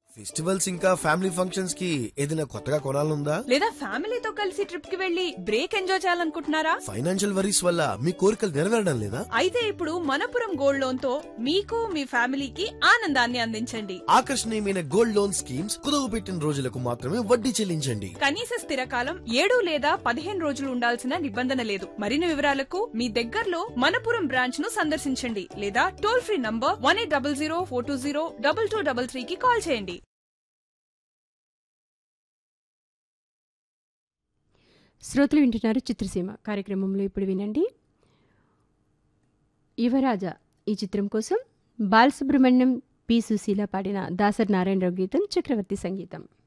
festivals ఇంకా family functions కి ఏదైనా కొత్తగా కొనాలనుందా లేదా ఫ్యామిలీతో కలిసి ట్రిప్ కి వెళ్లి బ్రేక్ ఎంజాయ్ చేయాలనుకుంటున్నారా ఫైనాన్షియల్ వరీస్ వల్ల మీ కోరికలు నెరవేరడం లేదా అయితే ఇప్పుడు మనపురం గోల్డ్ లోన్ తో మీకు మీ ఫ్యామిలీకి ఆనందాన్ని అందించండి ఆకర్షణీయమైన గోల్డ్ లోన్ స్కీమ్స్ కుదవ పెట్టిన రోజులకు మాత్రమే వడ్డీ చెల్లించండి కనీస స్థిర కాలం ఏడు లేదా పదిహేను రోజులు ఉండాల్సిన నిబంధన లేదు మరిన్ని వివరాలకు మీ దగ్గరలో మనపురం బ్రాంచ్ ను సందర్శించండి లేదా toll free number one eight double zero four two zero double two double three కి కాల్ చేయండి శ్రోతలు వింటున్నారు చిత్రసీమ కార్యక్రమంలో ఇప్పుడు వినండి యువరాజా ఈ చిత్రం కోసం బాలసుబ్రహ్మణ్యం పి సుశీల పాడిన దాసరి నారాయణరావు గీతం చక్రవర్తి సంగీతం